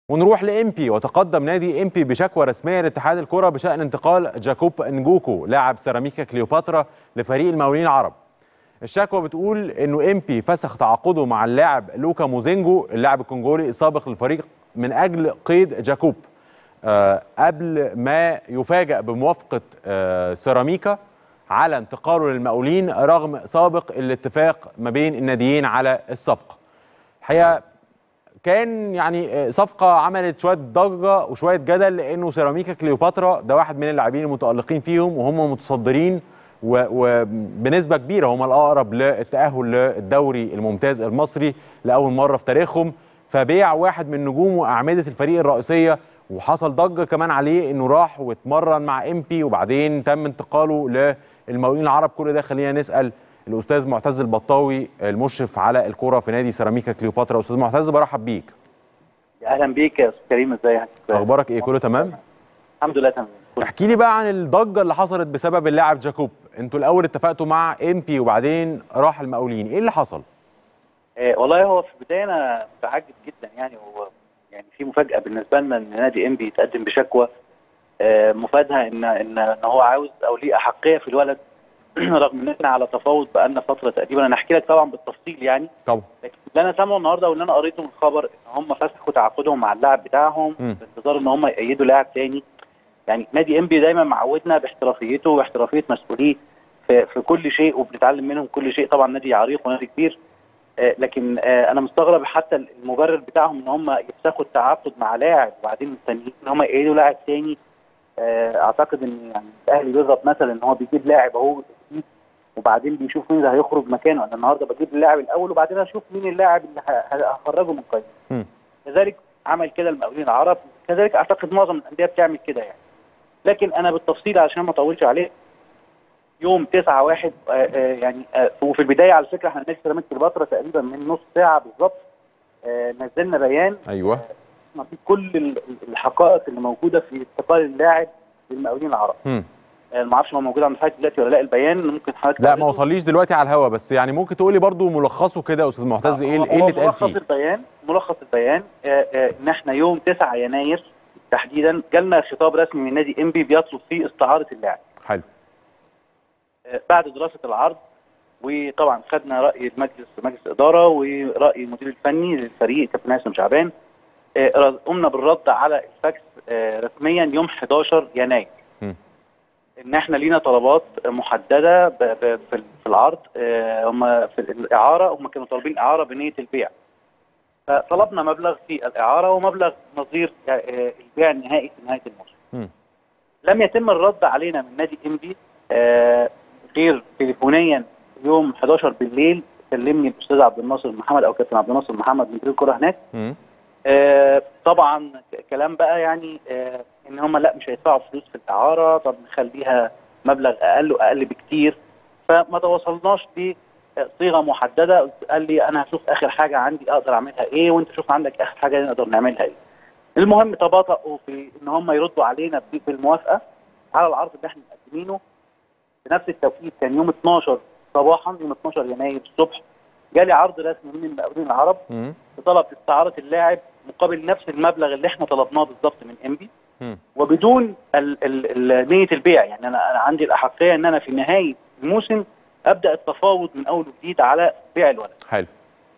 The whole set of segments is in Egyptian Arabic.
ونروح لإمبي وتقدم نادي إمبي بشكوى رسمية لاتحاد الكرة بشأن انتقال جاكوب نجوكو لاعب سيراميكا كليوباترا لفريق المقاولين العرب. الشكوى بتقول إنه إمبي فسخ تعاقده مع اللاعب لوكا موزينجو اللاعب الكونجولي السابق للفريق من أجل قيد جاكوب آه قبل ما يفاجأ بموافقة آه سيراميكا على انتقاله للمقاولين رغم سابق الاتفاق ما بين الناديين على الصفقة. الحقيقة كان يعني صفقة عملت شوية ضجة وشوية جدل لأنه سيراميكا كليوباترا ده واحد من اللاعبين المتألقين فيهم وهم متصدرين وبنسبة كبيرة هم الأقرب للتأهل للدوري الممتاز المصري لأول مرة في تاريخهم فبيع واحد من نجوم وأعمدة الفريق الرئيسية وحصل ضجة كمان عليه إنه راح واتمرن مع إمبي وبعدين تم انتقاله للمقاولين العرب كل ده خلينا نسأل الاستاذ معتز البطاوي المشرف على الكره في نادي سيراميكا كليوباترا استاذ معتز برحب بيك اهلا بيك يا استاذ كريم ازيك اخبارك ايه كله تمام الحمد لله تمام احكي لي بقى عن الضجه اللي حصلت بسبب اللاعب جاكوب انتوا الاول اتفقتوا مع امبي وبعدين راح المقاولين ايه اللي حصل إيه والله هو في البدايه انا متعجب جدا يعني هو يعني في مفاجاه بالنسبه لنا ان نادي امبي يتقدم بشكوى آه مفادها ان ان ان هو عاوز او ليه احقيه في الولد رغم ان احنا على تفاوض بقالنا فتره تقريبا انا احكي لك طبعا بالتفصيل يعني طبعا لكن اللي انا سامعه النهارده واللي انا قريته من الخبر ان هم فسخوا تعاقدهم مع اللاعب بتاعهم م. بانتظار ان هم يأيدوا لاعب تاني يعني نادي انبي دايما معودنا باحترافيته واحترافيه مسؤوليه في, في كل شيء وبنتعلم منهم كل شيء طبعا نادي عريق ونادي كبير آه لكن آه انا مستغرب حتى المبرر بتاعهم ان هم يفسخوا التعاقد مع لاعب وبعدين مستنيين ان هم يأيدوا لاعب تاني آه اعتقد ان يعني الاهلي بيضغط مثلا ان هو بيجيب لاعب اهو وبعدين بيشوف مين اللي هيخرج مكانه انا النهارده بجيب اللاعب الاول وبعدين اشوف مين اللاعب اللي هخرجه من قائمه كذلك عمل كده المقاولين العرب كذلك اعتقد معظم الانديه بتعمل كده يعني لكن انا بالتفصيل عشان ما اطولش عليه يوم 9 1 آه آه يعني آه وفي البدايه على فكره احنا نادي سيراميكا كليوباترا تقريبا من نص ساعه بالظبط نزلنا بيان ايوه في كل الحقائق اللي موجوده في انتقال اللاعب للمقاولين العرب م. ما اعرفش هو موجود عند حضرتك دلوقتي ولا لا البيان ممكن حضرتك لا ما وصليش دلوقتي على الهوا بس يعني ممكن تقولي برضو ملخصه كده يا استاذ معتز ايه ايه اللي اتقال فيه ملخص البيان ملخص البيان آآ آآ ان احنا يوم 9 يناير تحديدا جالنا خطاب رسمي من نادي انبي بيطلب فيه استعاره اللاعب حلو بعد دراسه العرض وطبعا خدنا راي المجلس مجلس الاداره وراي المدير الفني للفريق كابتن هاشم شعبان قمنا بالرد على الفاكس رسميا يوم 11 يناير م. ان احنا لينا طلبات محدده في العرض هم في الاعاره هم كانوا طالبين اعاره بنيه البيع فطلبنا مبلغ في الاعاره ومبلغ نظير البيع النهائي في نهايه الموسم لم يتم الرد علينا من نادي انبي غير تليفونيا يوم 11 بالليل كلمني الاستاذ عبد الناصر محمد او كابتن عبد الناصر محمد مدير الكره هناك م. آه طبعا كلام بقى يعني آه ان هم لا مش هيدفعوا فلوس في الاعاره طب نخليها مبلغ اقل واقل بكتير فما تواصلناش بصيغه محدده قال لي انا هشوف اخر حاجه عندي اقدر اعملها ايه وانت شوف عندك اخر حاجه نقدر نعملها ايه. المهم تباطؤوا في ان هم يردوا علينا بالموافقه على العرض اللي احنا مقدمينه في نفس التوقيت كان يوم 12 صباحا يوم 12 يناير الصبح جالي عرض رسمي من المقاولين العرب بطلب استعاره اللاعب مقابل نفس المبلغ اللي احنا طلبناه بالظبط من انبي وبدون ال ال نيه البيع يعني انا انا عندي الاحقيه ان انا في نهايه الموسم ابدا التفاوض من اول وجديد على بيع الولد. حلو.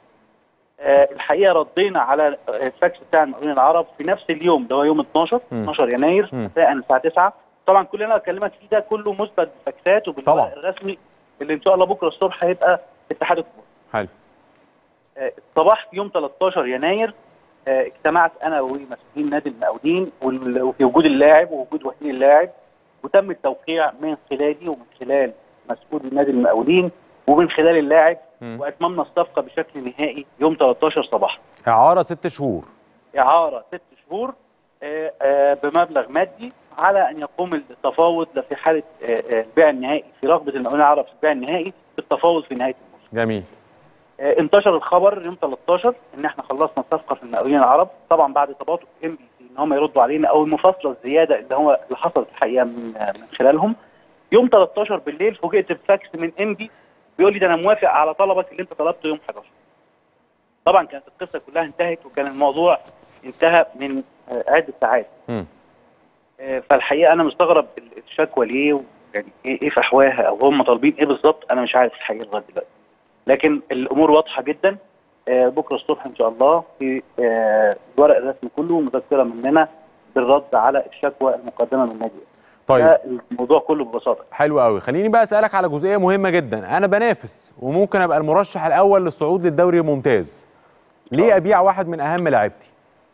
آه الحقيقه ردينا على الفاكس بتاع المقاولين العرب في نفس اليوم اللي هو يوم 12 م. 12 يناير مساء الساعه 9 طبعا كل اللي انا بكلمك فيه ده كله مثبت بفاكسات وبالورق الرسمي اللي ان شاء الله بكره الصبح هيبقى اتحاد الكوره. حلو. آه صباح يوم 13 يناير اجتمعت انا ومسؤولين نادي المقاولين وفي وجود اللاعب ووجود وكيل اللاعب وتم التوقيع من خلالي ومن خلال مسؤول نادي المقاولين ومن خلال اللاعب واتممنا الصفقه بشكل نهائي يوم 13 صباحا. اعاره ست شهور. اعاره ست شهور آآ آآ بمبلغ مادي على ان يقوم التفاوض في حاله البيع النهائي في رغبه المقاولين العرب في البيع النهائي في التفاوض في نهايه الموسم. جميل. انتشر الخبر يوم 13 ان احنا خلصنا الصفقه في المقاولين العرب طبعا بعد تباطؤ ام بي سي ان هم يردوا علينا او المفاصله الزياده اللي هو اللي حصلت الحقيقه من من خلالهم يوم 13 بالليل فوجئت بفاكس من ام بي بيقول لي ده انا موافق على طلبك اللي انت طلبته يوم 11 طبعا كانت القصه كلها انتهت وكان الموضوع انتهى من آه، عده ساعات مم. آه، فالحقيقه انا مستغرب ال- الشكوى ليه يعني ايه إيه فحواها او هم طالبين ايه بالظبط انا مش عارف الحقيقه لغايه دلوقتي لكن الامور واضحه جدا آه، بكره الصبح ان شاء الله في آه، الورق الرسمي كله مذكره مننا بالرد على الشكوى المقدمه من النادي طيب ده الموضوع كله ببساطه حلو قوي خليني بقى اسالك على جزئيه مهمه جدا انا بنافس وممكن ابقى المرشح الاول للصعود للدوري الممتاز ليه ابيع واحد من اهم لاعبتي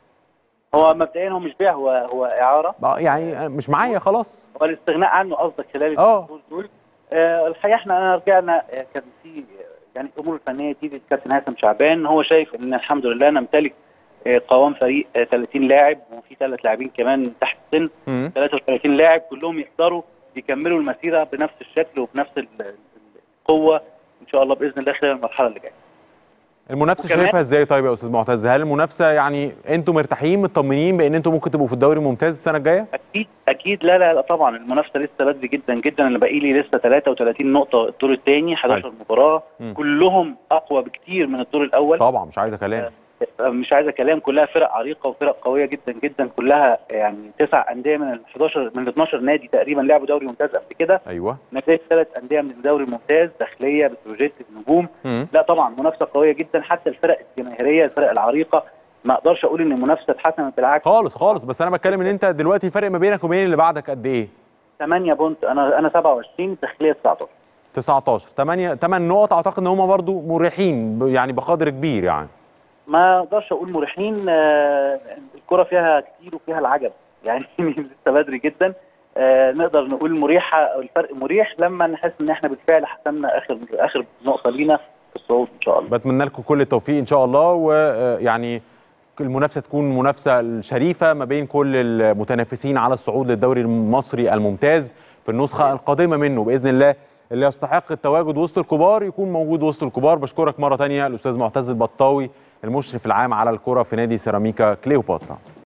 هو مبدئيا هو مش بيع هو هو اعاره بقى يعني مش معايا خلاص هو الاستغناء عنه قصدك خلال آه. الشهور دول آه الحقيقه احنا أنا رجعنا آه، كان في آه، يعني الامور الفنيه دي للكابتن هيثم شعبان هو شايف ان الحمد لله نمتلك آه، قوام فريق آه، 30 لاعب وفي ثلاث لاعبين كمان تحت السن مم. 33 لاعب كلهم يقدروا يكملوا المسيره بنفس الشكل وبنفس ال- ال- القوه ان شاء الله باذن الله خلال المرحله اللي جايه. المنافسه وكمان- شايفها ازاي طيب يا استاذ معتز هل المنافسه يعني انتوا مرتاحين مطمنين بان انتوا ممكن تبقوا في الدوري الممتاز السنه الجايه اكيد اكيد لا لا, لا طبعا المنافسه لسه بدري جدا جدا انا باقي لي لسه 33 نقطه الدور الثاني 11 مباراه مم. كلهم اقوى بكتير من الدور الاول طبعا مش عايزه كلام مش عايزه كلام كلها فرق عريقه وفرق قويه جدا جدا كلها يعني تسع انديه من ال 11 من ال 12 نادي تقريبا لعبوا دوري ممتاز قبل كده ايوه نتائج ثلاث انديه من الدوري الممتاز داخليه بتروجيت النجوم مم. لا طبعا منافسه قويه جدا حتى الفرق الجماهيريه الفرق العريقه ما اقدرش اقول ان المنافسه اتحسنت بالعكس خالص خالص بس انا بتكلم ان انت دلوقتي فرق ما بينك وبين اللي بعدك قد ايه 8 بونت انا انا 27 داخليه 19 19 8 8 نقط اعتقد ان هم برضو مريحين ب- يعني بقدر كبير يعني ما اقدرش اقول مريحين آه، الكره فيها كتير وفيها العجب يعني لسه بدري جدا آه، نقدر نقول مريحه أو الفرق مريح لما نحس ان احنا بالفعل حسمنا اخر اخر نقطه لينا في الصعود ان شاء الله بتمنى لكم كل التوفيق ان شاء الله ويعني المنافسه تكون منافسه شريفه ما بين كل المتنافسين على الصعود للدوري المصري الممتاز في النسخه القادمه منه باذن الله اللي يستحق التواجد وسط الكبار يكون موجود وسط الكبار بشكرك مره تانية الاستاذ معتز البطاوي المشرف العام على الكره في نادي سيراميكا كليوباترا